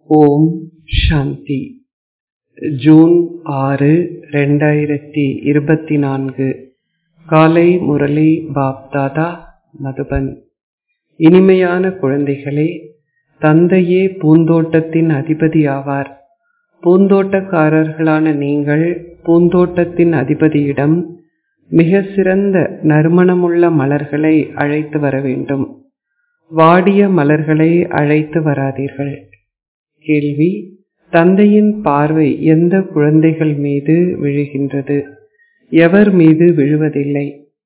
ஓம் சாந்தி June ஆறு ரெண்டாயிரத்தி இருபத்தி நான்கு காலை முரளி பாப்தாதா மதுபன் இனிமையான குழந்தைகளே தந்தையே பூந்தோட்டத்தின் அதிபதி ஆவார் பூந்தோட்டக்காரர்களான நீங்கள் பூந்தோட்டத்தின் அதிபதியிடம் மிக சிறந்த நறுமணமுள்ள மலர்களை அழைத்து வர வேண்டும் வாடிய மலர்களை அழைத்து வராதீர்கள் கேள்வி தந்தையின் பார்வை எந்த குழந்தைகள் மீது விழுகின்றது எவர் மீது விழுவதில்லை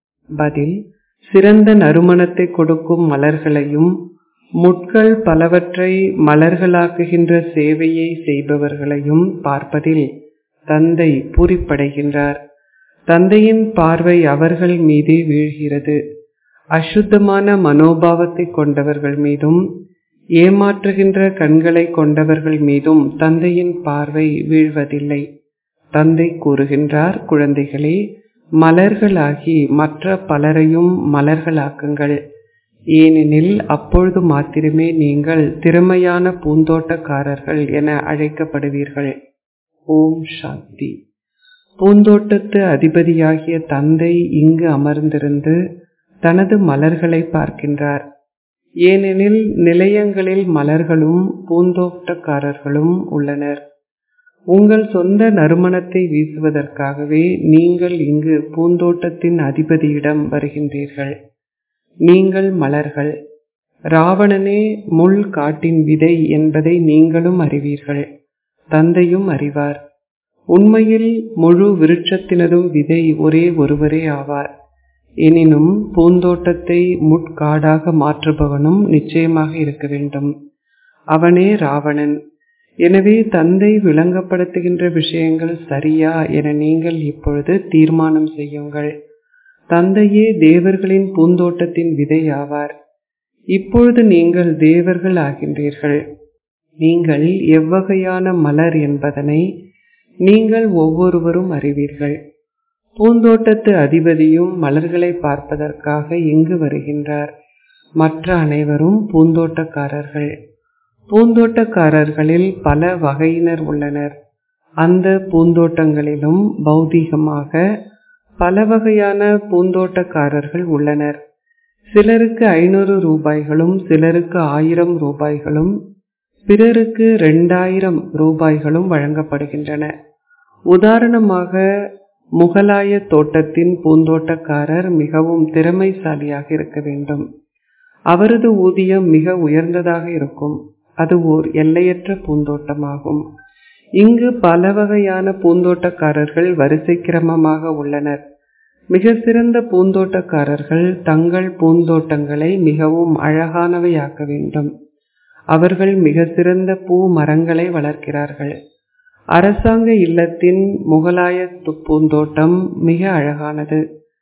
பதில் சிறந்த நறுமணத்தை கொடுக்கும் மலர்களையும் முட்கள் பலவற்றை மலர்களாக்குகின்ற சேவையை செய்பவர்களையும் பார்ப்பதில் தந்தை பூரிப்படைகின்றார் தந்தையின் பார்வை அவர்கள் மீதே வீழ்கிறது அசுத்தமான மனோபாவத்தை கொண்டவர்கள் மீதும் ஏமாற்றுகின்ற கண்களை கொண்டவர்கள் மீதும் தந்தையின் பார்வை வீழ்வதில்லை தந்தை கூறுகின்றார் குழந்தைகளே மலர்களாகி மற்ற பலரையும் மலர்களாக்குங்கள் ஏனெனில் அப்பொழுது மாத்திரமே நீங்கள் திறமையான பூந்தோட்டக்காரர்கள் என அழைக்கப்படுவீர்கள் ஓம் சாந்தி பூந்தோட்டத்து அதிபதியாகிய தந்தை இங்கு அமர்ந்திருந்து தனது மலர்களை பார்க்கின்றார் ஏனெனில் நிலையங்களில் மலர்களும் பூந்தோட்டக்காரர்களும் உள்ளனர் உங்கள் சொந்த நறுமணத்தை வீசுவதற்காகவே நீங்கள் இங்கு பூந்தோட்டத்தின் அதிபதியிடம் வருகின்றீர்கள் நீங்கள் மலர்கள் ராவணனே முள் காட்டின் விதை என்பதை நீங்களும் அறிவீர்கள் தந்தையும் அறிவார் உண்மையில் முழு விருட்சத்தினதும் விதை ஒரே ஒருவரே ஆவார் எனினும் பூந்தோட்டத்தை முட்காடாக மாற்றுபவனும் நிச்சயமாக இருக்க வேண்டும் அவனே ராவணன் எனவே தந்தை விளங்கப்படுத்துகின்ற விஷயங்கள் சரியா என நீங்கள் இப்பொழுது தீர்மானம் செய்யுங்கள் தந்தையே தேவர்களின் பூந்தோட்டத்தின் விதை ஆவார் இப்பொழுது நீங்கள் தேவர்கள் ஆகின்றீர்கள் நீங்கள் எவ்வகையான மலர் என்பதனை நீங்கள் ஒவ்வொருவரும் அறிவீர்கள் பூந்தோட்டத்து அதிபதியும் மலர்களை பார்ப்பதற்காக இங்கு வருகின்றார் மற்ற அனைவரும் பூந்தோட்டக்காரர்கள் பூந்தோட்டக்காரர்களில் பல வகையினர் உள்ளனர் அந்த பூந்தோட்டங்களிலும் பௌதீகமாக பல வகையான பூந்தோட்டக்காரர்கள் உள்ளனர் சிலருக்கு ஐநூறு ரூபாய்களும் சிலருக்கு ஆயிரம் ரூபாய்களும் பிறருக்கு ரெண்டாயிரம் ரூபாய்களும் வழங்கப்படுகின்றன உதாரணமாக முகலாய தோட்டத்தின் பூந்தோட்டக்காரர் மிகவும் திறமைசாலியாக இருக்க வேண்டும் அவரது ஊதியம் மிக உயர்ந்ததாக இருக்கும் அது ஓர் எல்லையற்ற பூந்தோட்டமாகும் இங்கு பல வகையான பூந்தோட்டக்காரர்கள் வரிசை கிரமமாக உள்ளனர் மிக சிறந்த பூந்தோட்டக்காரர்கள் தங்கள் பூந்தோட்டங்களை மிகவும் அழகானவையாக்க வேண்டும் அவர்கள் மிக சிறந்த பூ மரங்களை வளர்க்கிறார்கள் அரசாங்க இல்லத்தின் முகலாய பூந்தோட்டம் மிக அழகானது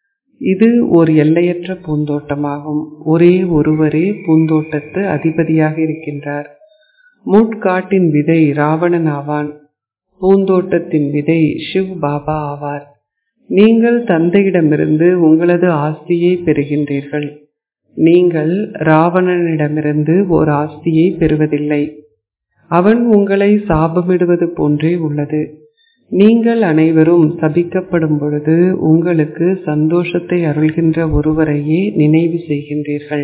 இது ஒரு எல்லையற்ற பூந்தோட்டமாகும் ஒரே ஒருவரே பூந்தோட்டத்து அதிபதியாக இருக்கின்றார் மூட்காட்டின் விதை ராவணன் ஆவான் பூந்தோட்டத்தின் விதை சிவ் பாபா ஆவார் நீங்கள் தந்தையிடமிருந்து உங்களது ஆஸ்தியை பெறுகின்றீர்கள் நீங்கள் ராவணனிடமிருந்து ஓர் ஆஸ்தியை பெறுவதில்லை அவன் உங்களை சாபமிடுவது போன்றே உள்ளது நீங்கள் அனைவரும் சபிக்கப்படும் பொழுது உங்களுக்கு சந்தோஷத்தை அருள்கின்ற ஒருவரையே நினைவு செய்கின்றீர்கள்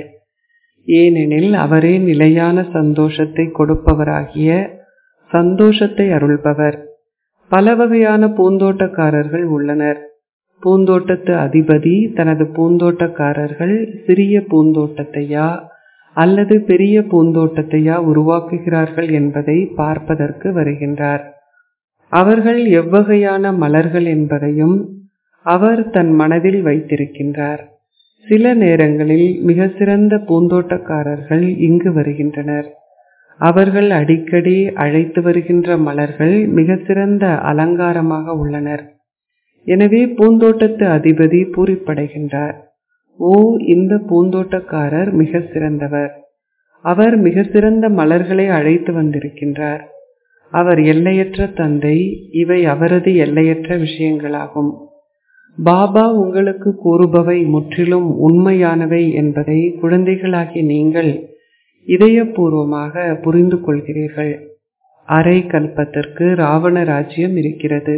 ஏனெனில் அவரே நிலையான சந்தோஷத்தை கொடுப்பவராகிய சந்தோஷத்தை அருள்பவர் பல வகையான பூந்தோட்டக்காரர்கள் உள்ளனர் பூந்தோட்டத்து அதிபதி தனது பூந்தோட்டக்காரர்கள் சிறிய பூந்தோட்டத்தையா அல்லது பெரிய பூந்தோட்டத்தையா உருவாக்குகிறார்கள் என்பதை பார்ப்பதற்கு வருகின்றார் அவர்கள் எவ்வகையான மலர்கள் என்பதையும் அவர் தன் மனதில் வைத்திருக்கின்றார் சில நேரங்களில் மிக சிறந்த பூந்தோட்டக்காரர்கள் இங்கு வருகின்றனர் அவர்கள் அடிக்கடி அழைத்து வருகின்ற மலர்கள் மிக சிறந்த அலங்காரமாக உள்ளனர் எனவே பூந்தோட்டத்து அதிபதி பூரிப்படைகின்றார் ஓ இந்த பூந்தோட்டக்காரர் மிக சிறந்தவர் அவர் மிக சிறந்த மலர்களை அழைத்து வந்திருக்கின்றார் அவர் எல்லையற்ற தந்தை இவை அவரது எல்லையற்ற விஷயங்களாகும் பாபா உங்களுக்கு கூறுபவை முற்றிலும் உண்மையானவை என்பதை குழந்தைகளாகிய நீங்கள் இதயபூர்வமாக புரிந்து கொள்கிறீர்கள் அரை கல்பத்திற்கு ராவண ராஜ்யம் இருக்கிறது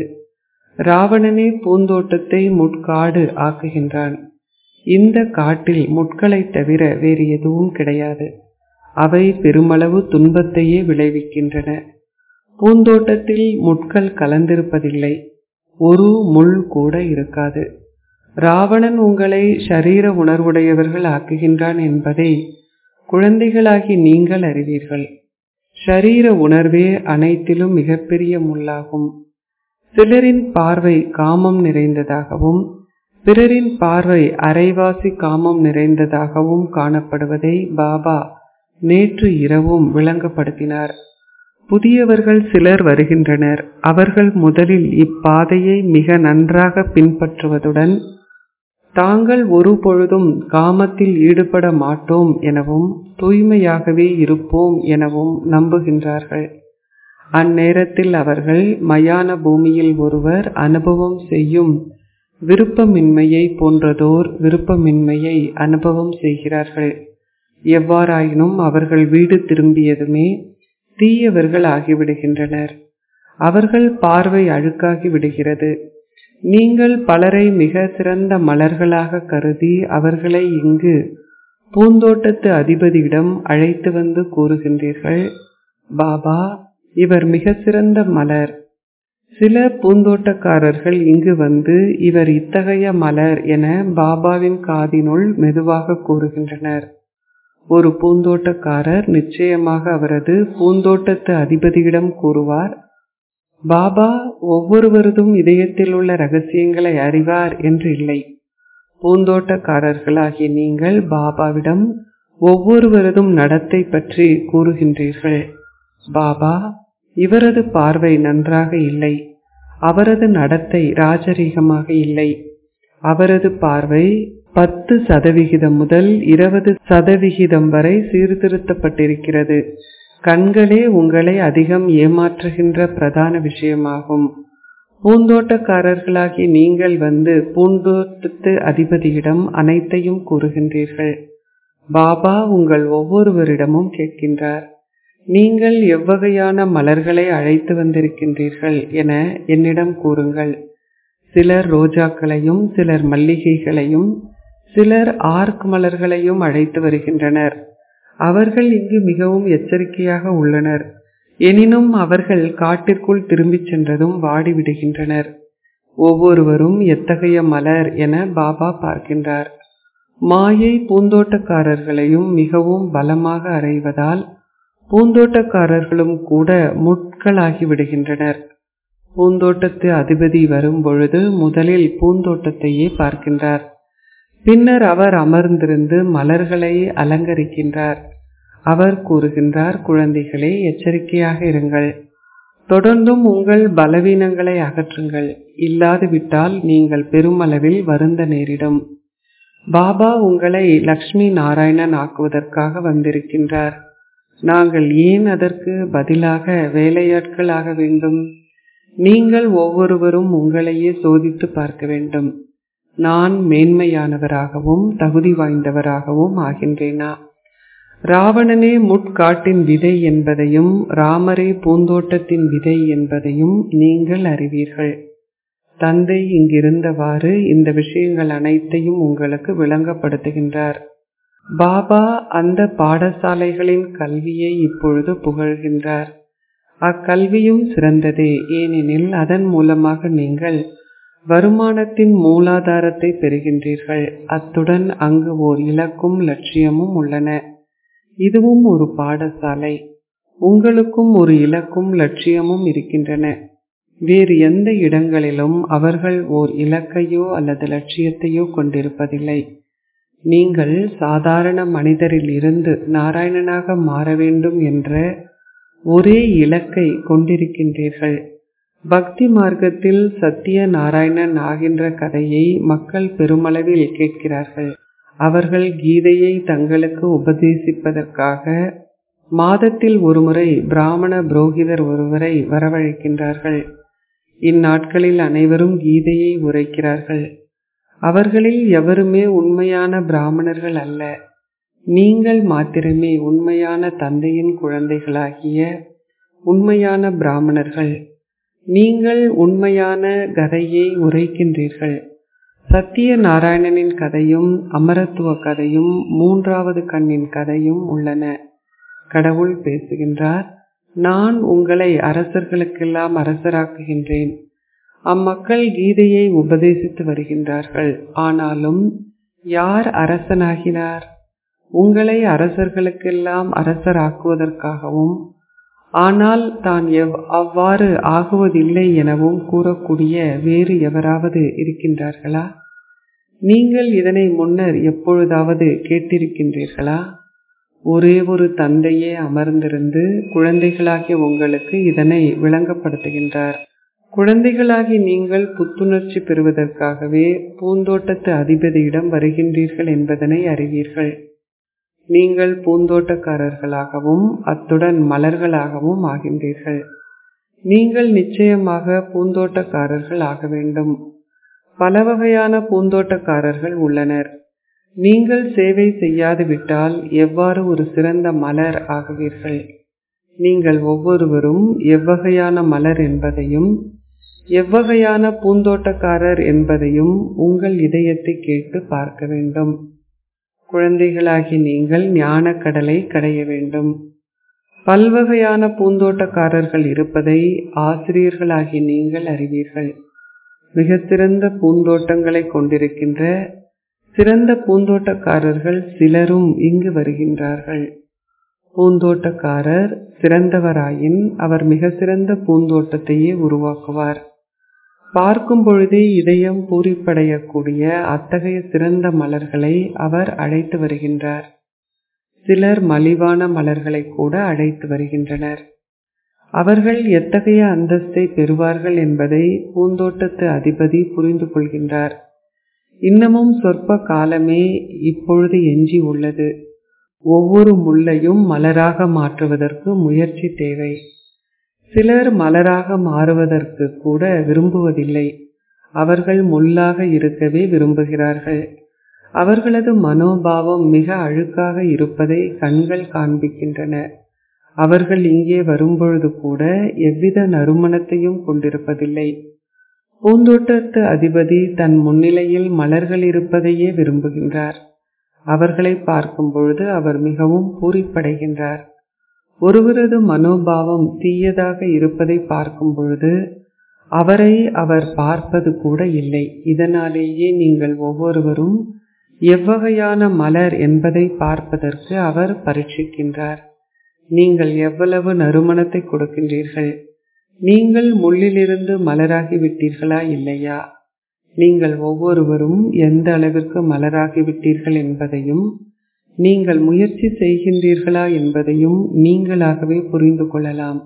ராவணனே பூந்தோட்டத்தை முட்காடு ஆக்குகின்றான் இந்த காட்டில் முட்களைத் தவிர வேறு எதுவும் கிடையாது அவை பெருமளவு துன்பத்தையே விளைவிக்கின்றன பூந்தோட்டத்தில் முட்கள் கலந்திருப்பதில்லை ஒரு முள் கூட இருக்காது ராவணன் உங்களை ஷரீர உணர்வுடையவர்கள் ஆக்குகின்றான் என்பதை குழந்தைகளாகி நீங்கள் அறிவீர்கள் ஷரீர உணர்வே அனைத்திலும் மிகப்பெரிய முள்ளாகும் சிலரின் பார்வை காமம் நிறைந்ததாகவும் பிறரின் பார்வை அரைவாசி காமம் நிறைந்ததாகவும் காணப்படுவதை பாபா நேற்று இரவும் விளங்கப்படுத்தினார் புதியவர்கள் சிலர் வருகின்றனர் அவர்கள் முதலில் இப்பாதையை மிக நன்றாக பின்பற்றுவதுடன் தாங்கள் ஒரு பொழுதும் காமத்தில் ஈடுபட மாட்டோம் எனவும் தூய்மையாகவே இருப்போம் எனவும் நம்புகின்றார்கள் அந்நேரத்தில் அவர்கள் மயான பூமியில் ஒருவர் அனுபவம் செய்யும் விருப்பமின்மையை போன்றதோர் விருப்பமின்மையை அனுபவம் செய்கிறார்கள் எவ்வாறாயினும் அவர்கள் வீடு திரும்பியதுமே தீயவர்கள் ஆகிவிடுகின்றனர் அவர்கள் பார்வை அழுக்காகி விடுகிறது நீங்கள் பலரை மிக சிறந்த மலர்களாக கருதி அவர்களை இங்கு பூந்தோட்டத்து அதிபதியிடம் அழைத்து வந்து கூறுகின்றீர்கள் பாபா இவர் மிக சிறந்த மலர் சில பூந்தோட்டக்காரர்கள் இங்கு வந்து இவர் இத்தகைய மலர் என பாபாவின் காதினுள் மெதுவாக கூறுகின்றனர் ஒரு பூந்தோட்டக்காரர் நிச்சயமாக அவரது பூந்தோட்டத்து அதிபதியிடம் கூறுவார் பாபா ஒவ்வொருவரதும் இதயத்தில் உள்ள ரகசியங்களை அறிவார் என்று இல்லை பூந்தோட்டக்காரர்களாகிய நீங்கள் பாபாவிடம் ஒவ்வொருவரதும் நடத்தை பற்றி கூறுகின்றீர்கள் பாபா இவரது பார்வை நன்றாக இல்லை அவரது நடத்தை ராஜரீகமாக இல்லை அவரது பார்வை பத்து சதவிகிதம் முதல் இருபது சதவிகிதம் வரை சீர்திருத்தப்பட்டிருக்கிறது கண்களே உங்களை அதிகம் ஏமாற்றுகின்ற பிரதான விஷயமாகும் பூந்தோட்டக்காரர்களாகி நீங்கள் வந்து பூந்தோட்டத்து அதிபதியிடம் அனைத்தையும் கூறுகின்றீர்கள் பாபா உங்கள் ஒவ்வொருவரிடமும் கேட்கின்றார் நீங்கள் எவ்வகையான மலர்களை அழைத்து வந்திருக்கின்றீர்கள் என என்னிடம் கூறுங்கள் சிலர் ரோஜாக்களையும் சிலர் மல்லிகைகளையும் சிலர் ஆர்க் மலர்களையும் அழைத்து வருகின்றனர் அவர்கள் இங்கு மிகவும் எச்சரிக்கையாக உள்ளனர் எனினும் அவர்கள் காட்டிற்குள் திரும்பிச் சென்றதும் வாடிவிடுகின்றனர் ஒவ்வொருவரும் எத்தகைய மலர் என பாபா பார்க்கின்றார் மாயை பூந்தோட்டக்காரர்களையும் மிகவும் பலமாக அறைவதால் பூந்தோட்டக்காரர்களும் கூட முட்களாகி விடுகின்றனர் பூந்தோட்டத்து அதிபதி வரும் பொழுது முதலில் பூந்தோட்டத்தையே பார்க்கின்றார் பின்னர் அவர் அமர்ந்திருந்து மலர்களை அலங்கரிக்கின்றார் அவர் கூறுகின்றார் குழந்தைகளே எச்சரிக்கையாக இருங்கள் தொடர்ந்தும் உங்கள் பலவீனங்களை அகற்றுங்கள் இல்லாது விட்டால் நீங்கள் பெருமளவில் வருந்த நேரிடும் பாபா உங்களை லக்ஷ்மி நாராயணன் ஆக்குவதற்காக வந்திருக்கின்றார் நாங்கள் ஏன் அதற்கு பதிலாக வேலையாட்கள் ஆக வேண்டும் நீங்கள் ஒவ்வொருவரும் உங்களையே சோதித்து பார்க்க வேண்டும் நான் மேன்மையானவராகவும் தகுதி வாய்ந்தவராகவும் ஆகின்றேனா ராவணனே முட்காட்டின் விதை என்பதையும் ராமரே பூந்தோட்டத்தின் விதை என்பதையும் நீங்கள் அறிவீர்கள் தந்தை இங்கிருந்தவாறு இந்த விஷயங்கள் அனைத்தையும் உங்களுக்கு விளங்கப்படுத்துகின்றார் பாபா அந்த பாடசாலைகளின் கல்வியை இப்பொழுது புகழ்கின்றார் அக்கல்வியும் சிறந்ததே ஏனெனில் அதன் மூலமாக நீங்கள் வருமானத்தின் மூலாதாரத்தை பெறுகின்றீர்கள் அத்துடன் அங்கு ஓர் இலக்கும் லட்சியமும் உள்ளன இதுவும் ஒரு பாடசாலை உங்களுக்கும் ஒரு இலக்கும் லட்சியமும் இருக்கின்றன வேறு எந்த இடங்களிலும் அவர்கள் ஓர் இலக்கையோ அல்லது லட்சியத்தையோ கொண்டிருப்பதில்லை நீங்கள் சாதாரண மனிதரில் இருந்து நாராயணனாக மாற வேண்டும் என்ற ஒரே இலக்கை கொண்டிருக்கின்றீர்கள் பக்தி மார்க்கத்தில் சத்திய நாராயணன் ஆகின்ற கதையை மக்கள் பெருமளவில் கேட்கிறார்கள் அவர்கள் கீதையை தங்களுக்கு உபதேசிப்பதற்காக மாதத்தில் ஒருமுறை பிராமண புரோகிதர் ஒருவரை வரவழைக்கின்றார்கள் இந்நாட்களில் அனைவரும் கீதையை உரைக்கிறார்கள் அவர்களில் எவருமே உண்மையான பிராமணர்கள் அல்ல நீங்கள் மாத்திரமே உண்மையான தந்தையின் குழந்தைகளாகிய உண்மையான பிராமணர்கள் நீங்கள் உண்மையான கதையை உரைக்கின்றீர்கள் சத்திய நாராயணனின் கதையும் அமரத்துவ கதையும் மூன்றாவது கண்ணின் கதையும் உள்ளன கடவுள் பேசுகின்றார் நான் உங்களை அரசர்களுக்கெல்லாம் அரசராக்குகின்றேன் அம்மக்கள் கீதையை உபதேசித்து வருகின்றார்கள் ஆனாலும் யார் அரசனாகினார் உங்களை அரசர்களுக்கெல்லாம் அரசராக்குவதற்காகவும் ஆனால் தான் எவ் அவ்வாறு ஆகுவதில்லை எனவும் கூறக்கூடிய வேறு எவராவது இருக்கின்றார்களா நீங்கள் இதனை முன்னர் எப்பொழுதாவது கேட்டிருக்கின்றீர்களா ஒரே ஒரு தந்தையே அமர்ந்திருந்து குழந்தைகளாகிய உங்களுக்கு இதனை விளங்கப்படுத்துகின்றார் குழந்தைகளாகி நீங்கள் புத்துணர்ச்சி பெறுவதற்காகவே பூந்தோட்டத்து அதிபதியிடம் வருகின்றீர்கள் என்பதனை அறிவீர்கள் நீங்கள் பூந்தோட்டக்காரர்களாகவும் அத்துடன் மலர்களாகவும் ஆகின்றீர்கள் நீங்கள் நிச்சயமாக பூந்தோட்டக்காரர்கள் ஆக வேண்டும் பல வகையான பூந்தோட்டக்காரர்கள் உள்ளனர் நீங்கள் சேவை செய்யாது விட்டால் எவ்வாறு ஒரு சிறந்த மலர் ஆகுவீர்கள் நீங்கள் ஒவ்வொருவரும் எவ்வகையான மலர் என்பதையும் எவ்வகையான பூந்தோட்டக்காரர் என்பதையும் உங்கள் இதயத்தை கேட்டு பார்க்க வேண்டும் குழந்தைகளாகி நீங்கள் ஞான கடலை கடைய வேண்டும் பல்வகையான பூந்தோட்டக்காரர்கள் இருப்பதை ஆசிரியர்களாகி நீங்கள் அறிவீர்கள் மிக சிறந்த பூந்தோட்டங்களை கொண்டிருக்கின்ற சிறந்த பூந்தோட்டக்காரர்கள் சிலரும் இங்கு வருகின்றார்கள் பூந்தோட்டக்காரர் சிறந்தவராயின் அவர் மிக சிறந்த பூந்தோட்டத்தையே உருவாக்குவார் பார்க்கும் பொழுதே இதயம் பூரிப்படையக்கூடிய அத்தகைய சிறந்த மலர்களை அவர் அழைத்து வருகின்றார் சிலர் மலிவான மலர்களை கூட அழைத்து வருகின்றனர் அவர்கள் எத்தகைய அந்தஸ்தை பெறுவார்கள் என்பதை பூந்தோட்டத்து அதிபதி புரிந்து கொள்கின்றார் இன்னமும் சொற்ப காலமே இப்பொழுது எஞ்சி உள்ளது ஒவ்வொரு முள்ளையும் மலராக மாற்றுவதற்கு முயற்சி தேவை சிலர் மலராக மாறுவதற்கு கூட விரும்புவதில்லை அவர்கள் முள்ளாக இருக்கவே விரும்புகிறார்கள் அவர்களது மனோபாவம் மிக அழுக்காக இருப்பதை கண்கள் காண்பிக்கின்றன அவர்கள் இங்கே வரும்பொழுது கூட எவ்வித நறுமணத்தையும் கொண்டிருப்பதில்லை பூந்தோட்டத்து அதிபதி தன் முன்னிலையில் மலர்கள் இருப்பதையே விரும்புகின்றார் அவர்களை பார்க்கும் பொழுது அவர் மிகவும் பூரிப்படைகின்றார் ஒருவரது மனோபாவம் தீயதாக இருப்பதை பார்க்கும் பொழுது அவரை அவர் பார்ப்பது கூட இல்லை இதனாலேயே நீங்கள் ஒவ்வொருவரும் எவ்வகையான மலர் என்பதை பார்ப்பதற்கு அவர் பரீட்சிக்கின்றார் நீங்கள் எவ்வளவு நறுமணத்தை கொடுக்கின்றீர்கள் நீங்கள் முள்ளிலிருந்து மலராகி விட்டீர்களா இல்லையா நீங்கள் ஒவ்வொருவரும் எந்த அளவிற்கு மலராகி விட்டீர்கள் என்பதையும் நீங்கள் முயற்சி செய்கின்றீர்களா என்பதையும் நீங்களாகவே புரிந்து கொள்ளலாம்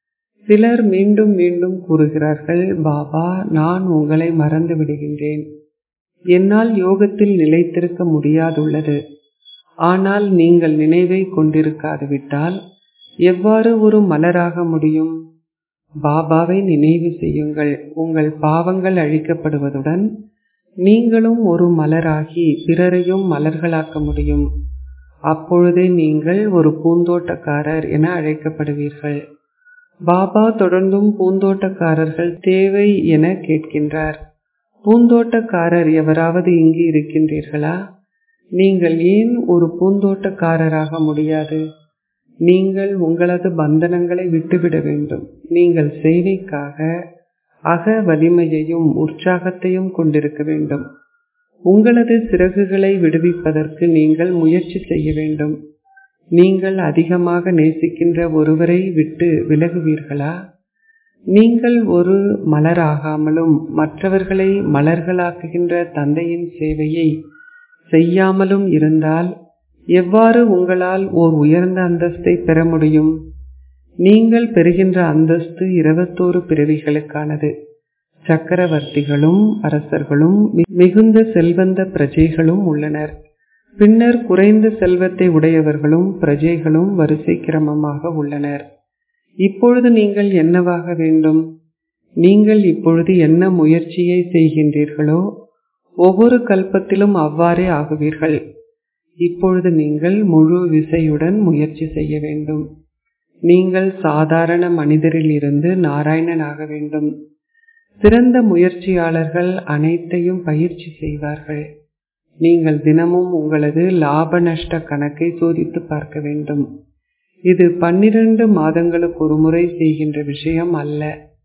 சிலர் மீண்டும் மீண்டும் கூறுகிறார்கள் பாபா நான் உங்களை மறந்து விடுகின்றேன் என்னால் யோகத்தில் நிலைத்திருக்க முடியாதுள்ளது ஆனால் நீங்கள் நினைவை கொண்டிருக்காது விட்டால் எவ்வாறு ஒரு மலராக முடியும் பாபாவை நினைவு செய்யுங்கள் உங்கள் பாவங்கள் அழிக்கப்படுவதுடன் நீங்களும் ஒரு மலராகி பிறரையும் மலர்களாக்க முடியும் அப்பொழுதே நீங்கள் ஒரு பூந்தோட்டக்காரர் என அழைக்கப்படுவீர்கள் பாபா தொடர்ந்தும் பூந்தோட்டக்காரர்கள் தேவை என கேட்கின்றார் பூந்தோட்டக்காரர் எவராவது இங்கு இருக்கின்றீர்களா நீங்கள் ஏன் ஒரு பூந்தோட்டக்காரராக முடியாது நீங்கள் உங்களது பந்தனங்களை விட்டுவிட வேண்டும் நீங்கள் சேவைக்காக அக வலிமையையும் உற்சாகத்தையும் கொண்டிருக்க வேண்டும் உங்களது சிறகுகளை விடுவிப்பதற்கு நீங்கள் முயற்சி செய்ய வேண்டும் நீங்கள் அதிகமாக நேசிக்கின்ற ஒருவரை விட்டு விலகுவீர்களா நீங்கள் ஒரு மலராகாமலும் மற்றவர்களை மலர்களாக்குகின்ற தந்தையின் சேவையை செய்யாமலும் இருந்தால் எவ்வாறு உங்களால் ஓர் உயர்ந்த அந்தஸ்தை பெற முடியும் நீங்கள் பெறுகின்ற அந்தஸ்து இருபத்தோரு பிறவிகளுக்கானது சக்கரவர்த்திகளும் அரசர்களும் மிகுந்த செல்வந்த பிரஜைகளும் உள்ளனர் பின்னர் குறைந்த செல்வத்தை உடையவர்களும் பிரஜைகளும் வரிசை கிரமமாக உள்ளனர் இப்பொழுது நீங்கள் என்னவாக வேண்டும் நீங்கள் இப்பொழுது என்ன முயற்சியை செய்கின்றீர்களோ ஒவ்வொரு கல்பத்திலும் அவ்வாறே ஆகுவீர்கள் இப்பொழுது நீங்கள் முழு விசையுடன் முயற்சி செய்ய வேண்டும் நீங்கள் சாதாரண மனிதரில் இருந்து நாராயணன் ஆக வேண்டும் சிறந்த முயற்சியாளர்கள் அனைத்தையும் பயிற்சி செய்வார்கள் நீங்கள் தினமும் உங்களது லாப நஷ்ட கணக்கை சோதித்து பார்க்க வேண்டும் இது பன்னிரண்டு மாதங்களுக்கு ஒரு முறை செய்கின்ற விஷயம் அல்ல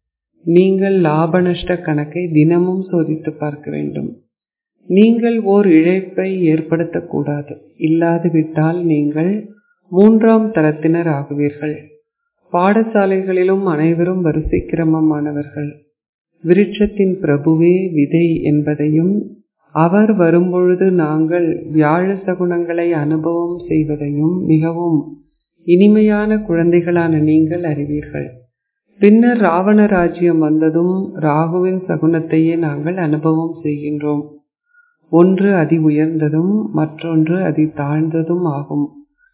நீங்கள் லாப நஷ்ட கணக்கை தினமும் சோதித்து பார்க்க வேண்டும் நீங்கள் ஓர் இழைப்பை ஏற்படுத்தக்கூடாது இல்லாது விட்டால் நீங்கள் மூன்றாம் தரத்தினர் ஆகுவீர்கள் பாடசாலைகளிலும் அனைவரும் வரிசை கிரமமானவர்கள் விருட்சத்தின் பிரபுவே விதை என்பதையும் அவர் வரும்பொழுது நாங்கள் வியாழ சகுனங்களை அனுபவம் செய்வதையும் மிகவும் இனிமையான குழந்தைகளான நீங்கள் அறிவீர்கள் பின்னர் ராவண ராஜ்யம் வந்ததும் ராகுவின் சகுனத்தையே நாங்கள் அனுபவம் செய்கின்றோம் ஒன்று அதி உயர்ந்ததும் மற்றொன்று அதி தாழ்ந்ததும் ஆகும்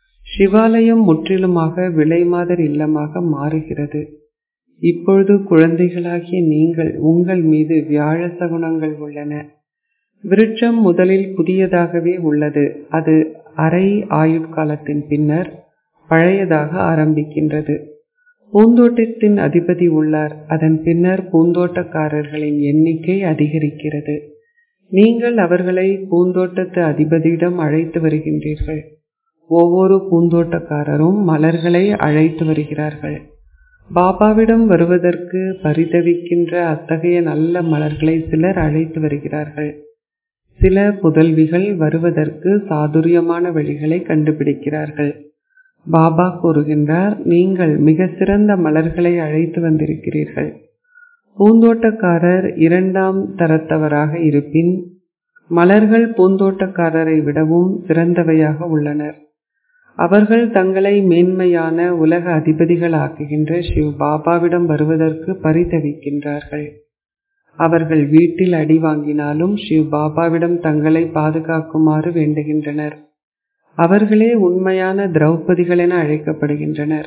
சிவாலயம் முற்றிலுமாக விலைமாதர் இல்லமாக மாறுகிறது இப்பொழுது குழந்தைகளாகிய நீங்கள் உங்கள் மீது வியாழ சகுனங்கள் உள்ளன விருட்சம் முதலில் புதியதாகவே உள்ளது அது அரை ஆயுட்காலத்தின் பின்னர் பழையதாக ஆரம்பிக்கின்றது பூந்தோட்டத்தின் அதிபதி உள்ளார் அதன் பின்னர் பூந்தோட்டக்காரர்களின் எண்ணிக்கை அதிகரிக்கிறது நீங்கள் அவர்களை பூந்தோட்டத்து அதிபதியிடம் அழைத்து வருகின்றீர்கள் ஒவ்வொரு பூந்தோட்டக்காரரும் மலர்களை அழைத்து வருகிறார்கள் பாபாவிடம் வருவதற்கு பரிதவிக்கின்ற அத்தகைய நல்ல மலர்களை சிலர் அழைத்து வருகிறார்கள் சில புதல்விகள் வருவதற்கு சாதுரியமான வழிகளை கண்டுபிடிக்கிறார்கள் பாபா கூறுகின்றார் நீங்கள் மிக சிறந்த மலர்களை அழைத்து வந்திருக்கிறீர்கள் பூந்தோட்டக்காரர் இரண்டாம் தரத்தவராக இருப்பின் மலர்கள் பூந்தோட்டக்காரரை விடவும் சிறந்தவையாக உள்ளனர் அவர்கள் தங்களை மேன்மையான உலக அதிபதிகள் ஆக்குகின்ற சிவ் பாபாவிடம் வருவதற்கு பரிதவிக்கின்றார்கள் அவர்கள் வீட்டில் அடி வாங்கினாலும் சிவ் பாபாவிடம் தங்களை பாதுகாக்குமாறு வேண்டுகின்றனர் அவர்களே உண்மையான திரௌபதிகள் என அழைக்கப்படுகின்றனர்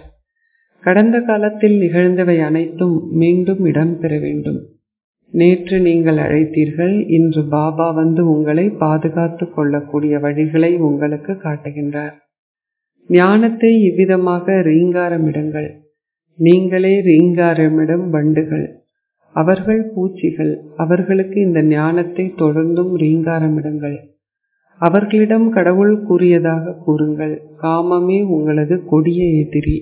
கடந்த காலத்தில் நிகழ்ந்தவை அனைத்தும் மீண்டும் இடம்பெற வேண்டும் நேற்று நீங்கள் அழைத்தீர்கள் இன்று பாபா வந்து உங்களை பாதுகாத்து கொள்ளக்கூடிய வழிகளை உங்களுக்கு காட்டுகின்றார் ஞானத்தை இவ்விதமாக ரீங்காரமிடுங்கள் நீங்களே ரீங்காரமிடும் வண்டுகள் அவர்கள் பூச்சிகள் அவர்களுக்கு இந்த ஞானத்தை தொடர்ந்தும் ரீங்காரமிடுங்கள் அவர்களிடம் கடவுள் கூறியதாக கூறுங்கள் காமமே உங்களது கொடிய எதிரி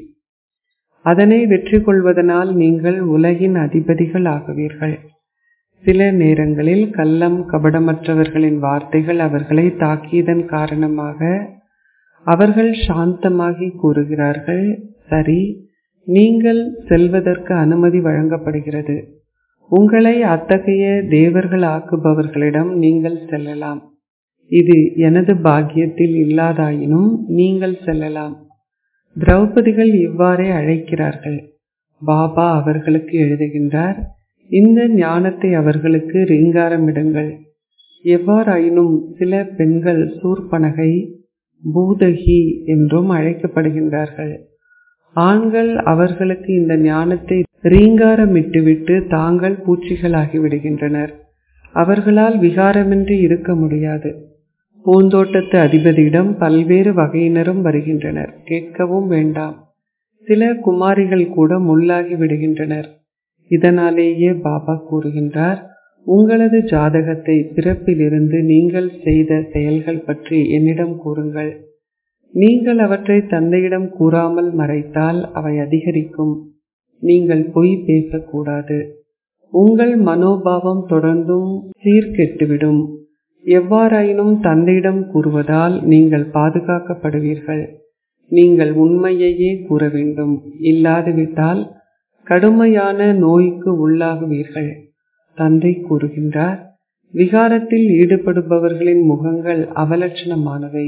அதனை வெற்றி கொள்வதனால் நீங்கள் உலகின் அதிபதிகள் ஆகுவீர்கள் சில நேரங்களில் கள்ளம் கபடமற்றவர்களின் வார்த்தைகள் அவர்களை தாக்கியதன் காரணமாக அவர்கள் சாந்தமாகி கூறுகிறார்கள் சரி நீங்கள் செல்வதற்கு அனுமதி வழங்கப்படுகிறது உங்களை அத்தகைய தேவர்கள் ஆக்குபவர்களிடம் நீங்கள் செல்லலாம் இது எனது பாக்கியத்தில் இல்லாதாயினும் நீங்கள் செல்லலாம் திரௌபதிகள் இவ்வாறே அழைக்கிறார்கள் பாபா அவர்களுக்கு எழுதுகின்றார் இந்த ஞானத்தை அவர்களுக்கு ரீங்காரமிடுங்கள் எவ்வாறாயினும் சில பெண்கள் சூர்பனகை பூதகி என்றும் அழைக்கப்படுகின்றார்கள் ஆண்கள் அவர்களுக்கு இந்த ஞானத்தை ரீங்காரமிட்டுவிட்டு தாங்கள் பூச்சிகளாகி விடுகின்றனர் அவர்களால் விகாரமின்றி இருக்க முடியாது பூந்தோட்டத்து அதிபதியிடம் பல்வேறு வகையினரும் வருகின்றனர் கேட்கவும் வேண்டாம் சில குமாரிகள் கூட முள்ளாகி விடுகின்றனர் இதனாலேயே பாபா கூறுகின்றார் உங்களது ஜாதகத்தை பிறப்பிலிருந்து நீங்கள் செய்த செயல்கள் பற்றி என்னிடம் கூறுங்கள் நீங்கள் அவற்றை தந்தையிடம் கூறாமல் மறைத்தால் அவை அதிகரிக்கும் நீங்கள் பொய் பேசக்கூடாது உங்கள் மனோபாவம் தொடர்ந்தும் சீர்கெட்டுவிடும் எவ்வாறாயினும் தந்தையிடம் கூறுவதால் நீங்கள் பாதுகாக்கப்படுவீர்கள் நீங்கள் உண்மையையே கூற வேண்டும் இல்லாதுவிட்டால் கடுமையான நோய்க்கு உள்ளாகுவீர்கள் தந்தை கூறுகின்றார் விகாரத்தில் ஈடுபடுபவர்களின் முகங்கள் அவலட்சணமானவை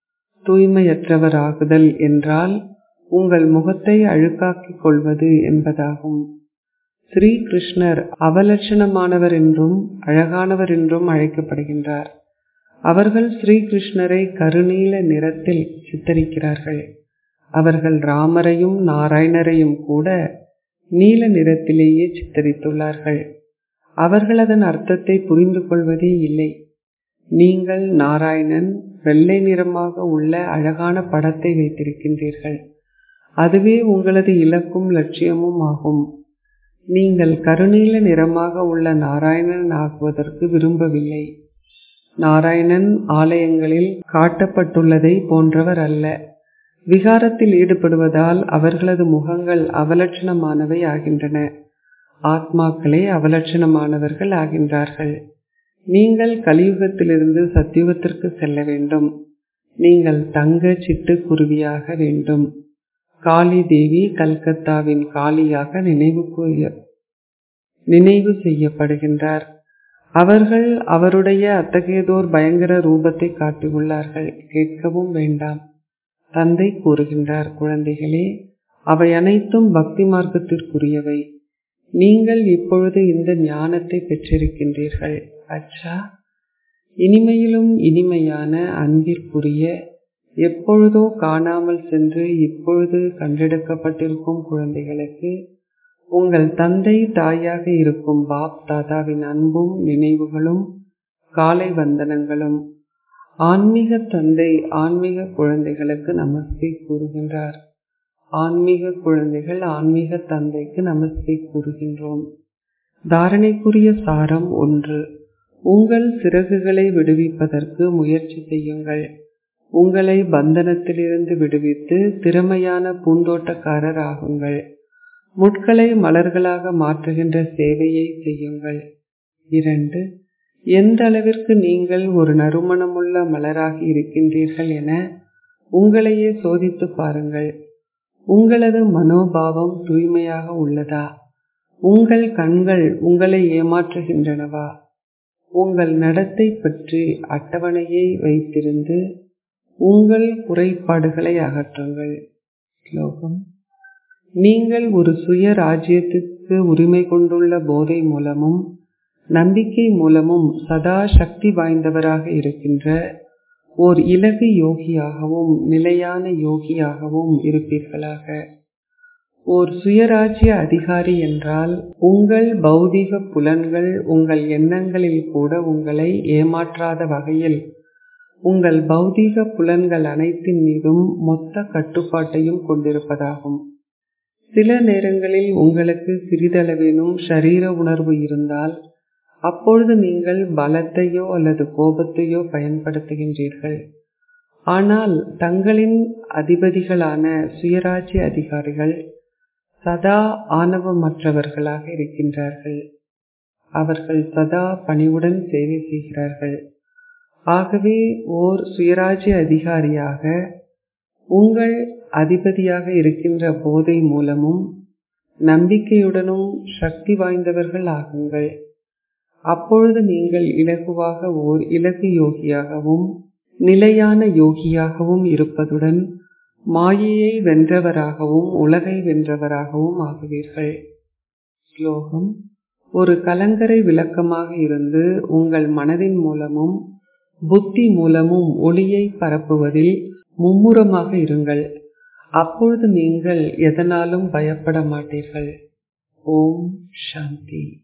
தூய்மையற்றவராகுதல் என்றால் உங்கள் முகத்தை அழுக்காக்கிக் கொள்வது என்பதாகும் ஸ்ரீ கிருஷ்ணர் அவலட்சணமானவர் என்றும் அழகானவர் என்றும் அழைக்கப்படுகின்றார் அவர்கள் ஸ்ரீ கிருஷ்ணரை கருநீல நிறத்தில் சித்தரிக்கிறார்கள் அவர்கள் ராமரையும் நாராயணரையும் கூட நீல நிறத்திலேயே சித்தரித்துள்ளார்கள் அவர்கள் அதன் அர்த்தத்தை புரிந்து கொள்வதே இல்லை நீங்கள் நாராயணன் வெள்ளை நிறமாக உள்ள அழகான படத்தை வைத்திருக்கின்றீர்கள் அதுவே உங்களது இலக்கும் லட்சியமும் ஆகும் நீங்கள் கருநீல நிறமாக உள்ள நாராயணன் ஆகுவதற்கு விரும்பவில்லை நாராயணன் ஆலயங்களில் காட்டப்பட்டுள்ளதை போன்றவர் அல்ல விகாரத்தில் ஈடுபடுவதால் அவர்களது முகங்கள் அவலட்சணமானவை ஆகின்றன ஆத்மாக்களே அவலட்சணமானவர்கள் ஆகின்றார்கள் நீங்கள் கலியுகத்திலிருந்து சத்தியுகத்திற்கு செல்ல வேண்டும் நீங்கள் தங்க சிட்டு குருவியாக வேண்டும் காளி தேவி கல்கத்தாவின் காளியாக நினைவு நினைவு செய்யப்படுகின்றார் அவர்கள் அவருடைய அத்தகையதோர் பயங்கர ரூபத்தை காட்டியுள்ளார்கள் கேட்கவும் வேண்டாம் தந்தை கூறுகின்றார் குழந்தைகளே அவை அனைத்தும் பக்தி மார்க்கத்திற்குரியவை நீங்கள் இப்பொழுது இந்த ஞானத்தை பெற்றிருக்கின்றீர்கள் அச்சா இனிமையிலும் இனிமையான அன்பிற்குரிய எப்பொழுதோ காணாமல் சென்று இப்பொழுது கண்டெடுக்கப்பட்டிருக்கும் குழந்தைகளுக்கு உங்கள் தந்தை தாயாக இருக்கும் பாப் தாதாவின் அன்பும் நினைவுகளும் காலை வந்தனங்களும் ஆன்மீக தந்தை ஆன்மீக குழந்தைகளுக்கு நமஸ்தே கூறுகின்றார் ஆன்மீக குழந்தைகள் ஆன்மீக தந்தைக்கு நமஸ்தே கூறுகின்றோம் தாரணைக்குரிய சாரம் ஒன்று உங்கள் சிறகுகளை விடுவிப்பதற்கு முயற்சி செய்யுங்கள் உங்களை பந்தனத்திலிருந்து விடுவித்து திறமையான பூந்தோட்டக்காரர் ஆகுங்கள் முட்களை மலர்களாக மாற்றுகின்ற சேவையை செய்யுங்கள் இரண்டு எந்த அளவிற்கு நீங்கள் ஒரு நறுமணமுள்ள மலராகி இருக்கின்றீர்கள் என உங்களையே சோதித்து பாருங்கள் உங்களது மனோபாவம் தூய்மையாக உள்ளதா உங்கள் கண்கள் உங்களை ஏமாற்றுகின்றனவா உங்கள் நடத்தை பற்றி அட்டவணையை வைத்திருந்து உங்கள் குறைபாடுகளை அகற்றுங்கள் ஸ்லோகம் நீங்கள் ஒரு சுய ராஜ்யத்துக்கு உரிமை கொண்டுள்ள போதை மூலமும் நம்பிக்கை மூலமும் சதா சக்தி வாய்ந்தவராக இருக்கின்ற ஓர் இலகு யோகியாகவும் நிலையான யோகியாகவும் இருப்பீர்களாக ஓர் சுயராஜ்ய அதிகாரி என்றால் உங்கள் பௌதிக புலன்கள் உங்கள் எண்ணங்களில் கூட உங்களை ஏமாற்றாத வகையில் உங்கள் பௌதீக புலன்கள் அனைத்தின் மீதும் மொத்த கட்டுப்பாட்டையும் கொண்டிருப்பதாகும் சில நேரங்களில் உங்களுக்கு சிறிதளவேனும் ஷரீர உணர்வு இருந்தால் அப்பொழுது நீங்கள் பலத்தையோ அல்லது கோபத்தையோ பயன்படுத்துகின்றீர்கள் ஆனால் தங்களின் அதிபதிகளான சுயராஜ்ய அதிகாரிகள் சதா ஆணவமற்றவர்களாக இருக்கின்றார்கள் அவர்கள் சதா பணிவுடன் சேவை செய்கிறார்கள் ஆகவே ஓர் சுயராஜ்ய அதிகாரியாக உங்கள் அதிபதியாக இருக்கின்ற போதை மூலமும் நம்பிக்கையுடனும் சக்தி வாய்ந்தவர்கள் ஆகுங்கள் அப்பொழுது நீங்கள் இலகுவாக ஓர் இலகு யோகியாகவும் நிலையான யோகியாகவும் இருப்பதுடன் மாயையை வென்றவராகவும் உலகை வென்றவராகவும் ஆகுவீர்கள் ஸ்லோகம் ஒரு கலங்கரை விளக்கமாக இருந்து உங்கள் மனதின் மூலமும் புத்தி மூலமும் ஒளியை பரப்புவதில் மும்முரமாக இருங்கள் அப்பொழுது நீங்கள் எதனாலும் பயப்பட மாட்டீர்கள் ஓம் சாந்தி